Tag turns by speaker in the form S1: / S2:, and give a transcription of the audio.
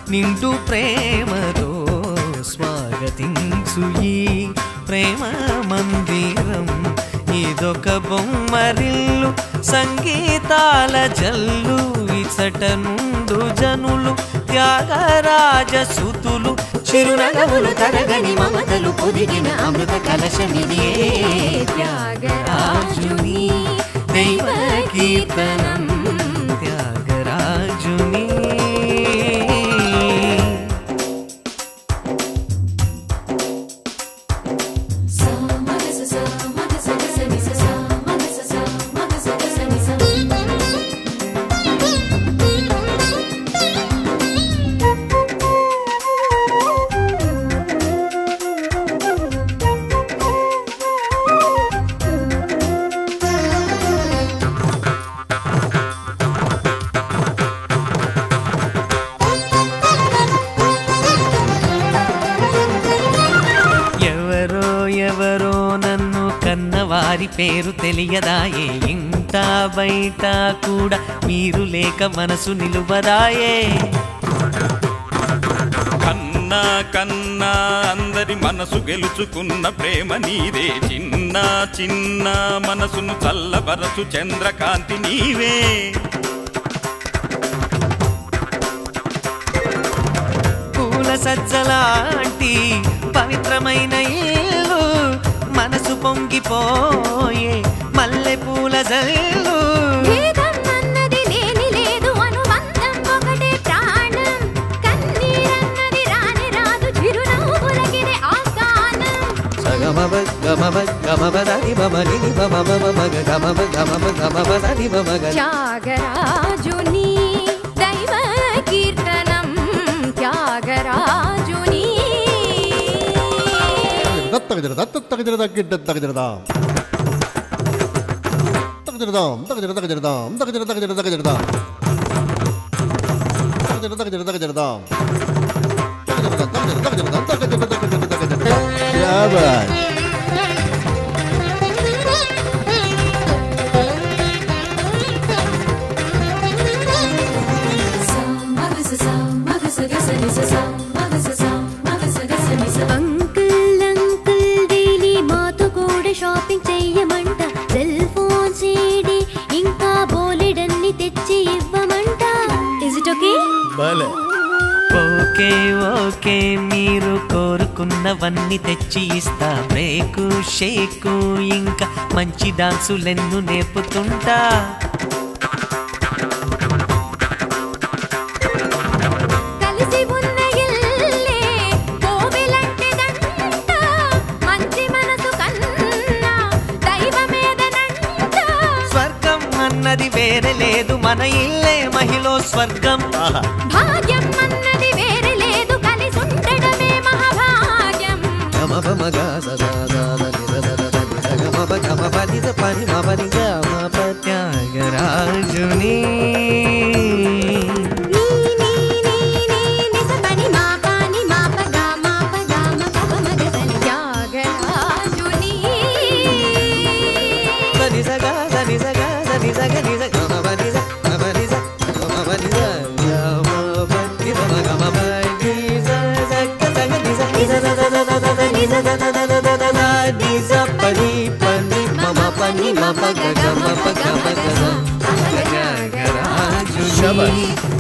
S1: నిండు ప్రేమతో స్వాగతించు ఈ ప్రేమ మందిరం ఇదొక బొమ్మరిల్లు సంగీతాల జల్లు ఇచట నుండు జనులు త్యాగరాజ సుతులు చిరునగవులు తరగని మమతలు పొదిగిన అమృత కలశమిదే త్యాగరాజుని దైవ కీర్తనం త్యాగరాజుని
S2: Sa ma ga sa sa ma ga sa ga sa ni sa sa ma ga sa sa ma ga sa ga sa ni sa.
S1: ఎవరో ఎవరో నన్ను కన్నవారి పేరు తెలియదాయే ఇంట బయట కూడా మీరు లేక మనసు నిలువదాయే
S3: కన్నా కన్నా అందరి మనసు గెలుచుకున్న ప్రేమ నీదే చిన్న చిన్న మనసును చల్లబరచు చంద్రకాంతి నీవే
S1: పూల సజ్జలాంటి పవిత్రమైన ఇల్లు మనసు పొంగిపోయే మల్లె పూల జల్లు
S2: భేదం అన్నది లేని లేదు అనుబంధం ఒకటే ప్రాణం కన్నీరన్నది రాని రాదు చిరునవ్వులకిదే ఆస్థానం
S1: సగమబ గమబ గమబ దని బమ నిని బమ బమ మగ గమబ గమబ గమబ దని బమ గ
S2: త్యాగరాజుని దైవ కీర్తనం త్యాగరాజుని
S4: తగ్గదిరదా తగ్గదిరదా గిడ్డ తగ్గదిరదా తగ్గదిరదాం తగ్గదిర తగ్గదిరదాం తగ్గదిర తగ్గదిర తగ్గదిరదాం తగ్గదిర తగ్గదిర తగ్గదిరదాం తగ్గదిరదాం తగ్గదిర తగ్గదిరదాం తగ్గదిర తగ్గదిర తగ్గదిర yeah bye
S2: uncle uncle daily మాతో కూడా షాపింగ్ చెయ్యమంట సెల్ ఫోన్ సీడీ ఇంకా బోలెడన్ని తెచ్చి ఇవ్వమంట is it okay
S1: okay okay మీరు కోరుకున్నవన్నీ తెచ్చి ఇస్తా బ్రేకు షేకు ఇంకా మంచి డాన్సులెన్ను నేర్పుతుంటా
S2: కలిసి ఉన్న ఇల్లే కోవెలంటిదంట మంచి మనసు కన్నా దైవమేదనంట
S1: స్వర్గం అన్నది వేరే లేదు మన ఇల్లే మహిళ స్వర్గం
S2: భాగ్యం అన్నది వేరే లేదు కలిసి ఉండడమే మహాభాగ్యం
S1: గమప మగ సదా సదా నిద దద దని ద గమప గమప నిద పని మప ని గమప త్యాగరాజుని
S2: నీ నీ నీ నీ నిస పని మా పాని మా ప గా మా ప గా మ ప ప మ గ స ని త్యాగరాజుని
S1: దని సగ దని సగ దని సగ ని సగ గమప ని స గమప ని స గమప ని స గమప ని స మ గమప ని స సగ సగ ని స ని స ద ద ద ద ద ద ని స ద ద ద ద ద ద ద ని స ప ని ప ని మ మ ప ని మ ప గ గ మ ప గ మ గ స త్యాగరాజుని